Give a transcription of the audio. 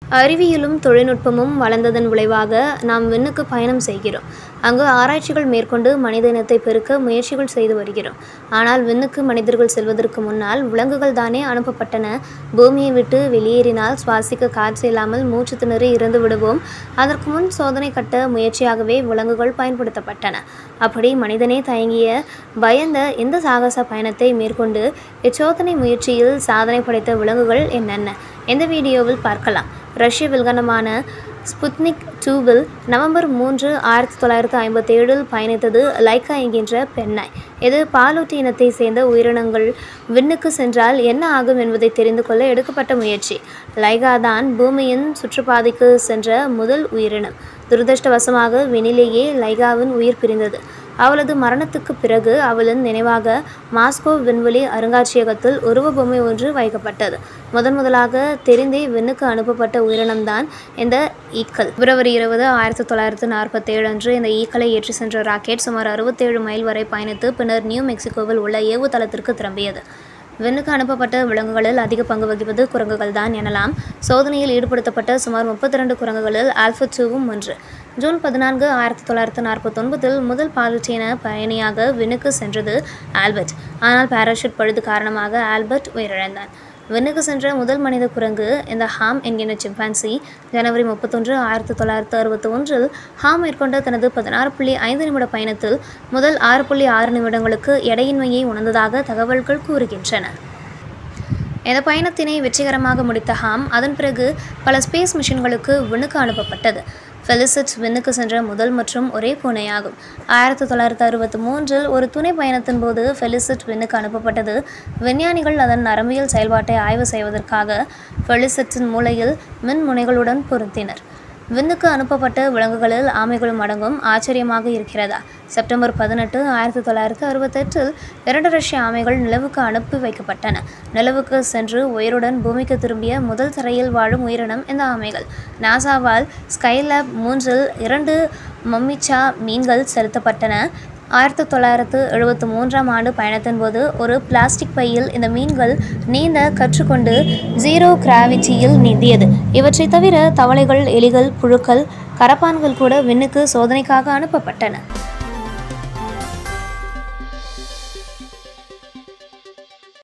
அறிவியலும் தொழில்நுட்பமும் வளர்ந்ததன் விளைவாக நாம் விண்ணுக்கு பயணம் செய்கிறோம் அங்கு ஆராய்ச்சிகள் மேற்கொண்டு மனித இனத்தை பெருக்க முயற்சிகள் செய்து வருகிறோம் ஆனால் விண்ணுக்கு மனிதர்கள் செல்வதற்கு முன்னால் விலங்குகள் தானே அனுப்பப்பட்டன பூமியை விட்டு வெளியேறினால் சுவாசிக்க காற்று இல்லாமல் மூச்சு திணறி இறந்து விடுவோம் அதற்கு முன் சோதனை கட்ட முயற்சியாகவே விலங்குகள் பயன்படுத்தப்பட்டன அப்படி மனிதனே தயங்கிய பயந்த இந்த சாகச பயணத்தை மேற்கொண்டு இச்சோதனை முயற்சியில் சாதனை படைத்த விலங்குகள் என்னென்ன இந்த வீடியோவில் பார்க்கலாம் ரஷ்ய வில்கனமான ஸ்புட்னிக் டூவில் நவம்பர் மூன்று ஆயிரத்தி தொள்ளாயிரத்தி ஐம்பத்தி ஏழில் பயணித்தது லைக்கா என்கின்ற பெண்ணாய் இது பாலூட்டி இனத்தை சேர்ந்த உயிரினங்கள் விண்ணுக்கு சென்றால் என்ன ஆகும் என்பதை தெரிந்து கொள்ள எடுக்கப்பட்ட முயற்சி லைகா தான் பூமியின் சுற்றுப்பாதைக்கு சென்ற முதல் உயிரினம் துரதிருஷ்டவசமாக வினிலேயே லைகாவின் உயிர் பிரிந்தது அவளது மரணத்துக்கு பிறகு அவளின் நினைவாக மாஸ்கோ விண்வெளி அருங்காட்சியகத்தில் உருவபொம்மை ஒன்று வைக்கப்பட்டது முதன் முதலாக தெரிந்தே விண்ணுக்கு அனுப்பப்பட்ட உயிரினம்தான் இந்த ஈக்கள் பிப்ரவரி இருபது ஆயிரத்தி தொள்ளாயிரத்து நாற்பத்தி ஏழு அன்று இந்த ஈக்களை ஏற்றி சென்ற ராக்கெட் சுமார் அறுபத்தேழு மைல் வரை பயணித்து பின்னர் நியூ மெக்சிகோவில் உள்ள ஏவுதளத்திற்கு திரும்பியது விண்ணுக்கு அனுப்பப்பட்ட விலங்குகளில் அதிக பங்கு வகிப்பது குரங்குகள் தான் எனலாம் சோதனையில் ஈடுபடுத்தப்பட்ட சுமார் முப்பத்தி ரெண்டு குரங்குகளில் ஆல்ஃபா டூவும் ஒன்று ஜூன் பதினான்கு ஆயிரத்தி தொள்ளாயிரத்து நாற்பத்தொன்பதில் முதல் பாலூட்டின பயணியாக விண்ணுக்கு சென்றது ஆல்பர்ட் ஆனால் பாராஷூட் பழுது காரணமாக ஆல்பர்ட் உயிரிழந்தான் விண்ணுக்கு சென்ற முதல் மனித குரங்கு இந்த ஹாம் என்கிற சிம்பான்சி ஜனவரி முப்பத்தொன்று ஆயிரத்தி தொள்ளாயிரத்து அறுபத்தி ஒன்றில் ஹாம் மேற்கொண்ட தனது பதினாறு புள்ளி ஐந்து நிமிட பயணத்தில் முதல் ஆறு புள்ளி ஆறு நிமிடங்களுக்கு எடையின்மையை உணர்ந்ததாக தகவல்கள் கூறுகின்றன இந்த பயணத்தினை வெற்றிகரமாக முடித்த ஹாம் அதன் பிறகு பல ஸ்பேஸ் மிஷன்களுக்கு விண்ணுக்கு அனுப்பப்பட்டது ஃபெலிசிட் விண்ணுக்கு சென்ற முதல் மற்றும் ஒரே பூனையாகும் ஆயிரத்தி தொள்ளாயிரத்தி அறுபத்தி மூன்றில் ஒரு துணை பயணத்தின் போது ஃபெலிசிட் விண்ணுக்கு அனுப்பப்பட்டது விஞ்ஞானிகள் அதன் நரம்பியல் செயல்பாட்டை ஆய்வு செய்வதற்காக ஃபெலிசிட்டின் மூளையில் மின் முனைகளுடன் பொருத்தினர் விண்ணுக்கு அனுப்பப்பட்ட விலங்குகளில் ஆமைகளும் அடங்கும் ஆச்சரியமாக இருக்கிறதா செப்டம்பர் பதினெட்டு ஆயிரத்தி தொள்ளாயிரத்தி அறுபத்தெட்டில் இரண்டு ரஷ்ய ஆமைகள் நிலவுக்கு அனுப்பி வைக்கப்பட்டன நிலவுக்கு சென்று உயிருடன் பூமிக்கு திரும்பிய முதல் தரையில் வாழும் உயிரினம் இந்த ஆமைகள் நாசாவால் ஸ்கைலேப் மூன்றில் இரண்டு மம்மிச்சா மீன்கள் செலுத்தப்பட்டன ஆயிரத்தி தொள்ளாயிரத்து எழுபத்தி மூன்றாம் ஆண்டு பயணத்தின் போது ஒரு பிளாஸ்டிக் பையில் இந்த மீன்கள் நீந்த கற்றுக்கொண்டு ஜீரோ கிராவிட்டியில் நீந்தியது இவற்றை தவிர தவளைகள் எலிகள் புழுக்கள் கரப்பான்கள் கூட விண்ணுக்கு சோதனைக்காக அனுப்பப்பட்டன